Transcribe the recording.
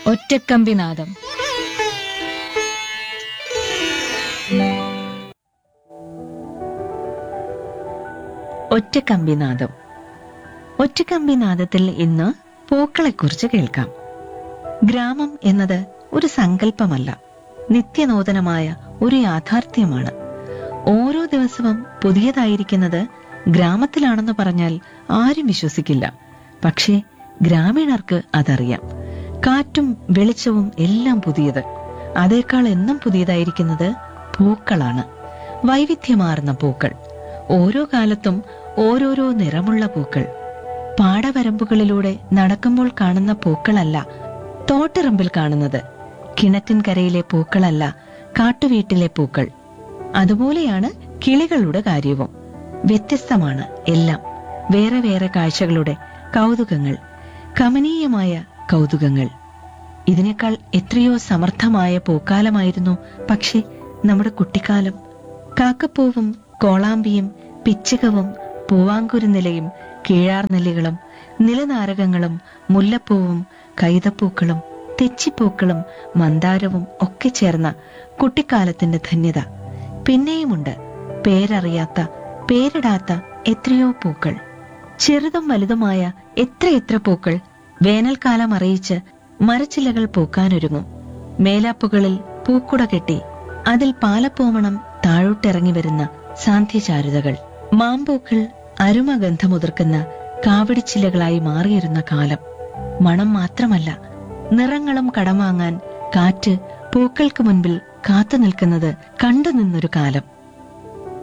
ഒറ്റക്കമ്പിനാദം ഒറ്റക്കമ്പിനാദം ഒറ്റക്കമ്പിനാദത്തിൽ ഇന്ന് പൂക്കളെക്കുറിച്ച് കേൾക്കാം ഗ്രാമം എന്നത് ഒരു സങ്കല്പമല്ല നിത്യനൂതനമായ ഒരു യാഥാർത്ഥ്യമാണ് ഓരോ ദിവസവും പുതിയതായിരിക്കുന്നത് ഗ്രാമത്തിലാണെന്ന് പറഞ്ഞാൽ ആരും വിശ്വസിക്കില്ല പക്ഷേ ഗ്രാമീണർക്ക് അതറിയാം കാറ്റും വെളിച്ചവും എല്ലാം പുതിയത് അതേക്കാൾ എന്നും പുതിയതായിരിക്കുന്നത് പൂക്കളാണ് വൈവിധ്യമാർന്ന പൂക്കൾ ഓരോ കാലത്തും ഓരോരോ നിറമുള്ള പൂക്കൾ പാടവരമ്പുകളിലൂടെ നടക്കുമ്പോൾ കാണുന്ന പൂക്കളല്ല തോട്ടിറമ്പിൽ കാണുന്നത് കിണറ്റിൻകരയിലെ പൂക്കളല്ല കാട്ടുവീട്ടിലെ പൂക്കൾ അതുപോലെയാണ് കിളികളുടെ കാര്യവും വ്യത്യസ്തമാണ് എല്ലാം വേറെ വേറെ കാഴ്ചകളുടെ കൗതുകങ്ങൾ കമനീയമായ കൗതുകങ്ങൾ ഇതിനേക്കാൾ എത്രയോ സമർത്ഥമായ പൂക്കാലമായിരുന്നു പക്ഷേ നമ്മുടെ കുട്ടിക്കാലം കാക്കപ്പൂവും കോളാമ്പിയും പിച്ചകവും പൂവാങ്കുരുനിലയും കീഴാർനെല്ലികളും നിലനാരകങ്ങളും മുല്ലപ്പൂവും കൈതപ്പൂക്കളും തെച്ചിപ്പൂക്കളും മന്ദാരവും ഒക്കെ ചേർന്ന കുട്ടിക്കാലത്തിന്റെ ധന്യത പിന്നെയുമുണ്ട് പേരറിയാത്ത പേരിടാത്ത എത്രയോ പൂക്കൾ ചെറുതും വലുതുമായ എത്രയെത്ര പൂക്കൾ വേനൽക്കാലം അറിയിച്ച് മരച്ചില്ലകൾ പൂക്കാനൊരുങ്ങും മേലാപ്പുകളിൽ പൂക്കുട കെട്ടി അതിൽ പാലപ്പൂമണം താഴോട്ടിറങ്ങി വരുന്ന സാന്ധ്യചാരുതകൾ മാമ്പൂക്കൾ അരുമഗന്ധമുതിർക്കുന്ന കാവടിച്ചില്ലകളായി മാറിയിരുന്ന കാലം മണം മാത്രമല്ല നിറങ്ങളും കടം വാങ്ങാൻ കാറ്റ് പൂക്കൾക്ക് മുൻപിൽ കാത്തു നിൽക്കുന്നത് കണ്ടു നിന്നൊരു കാലം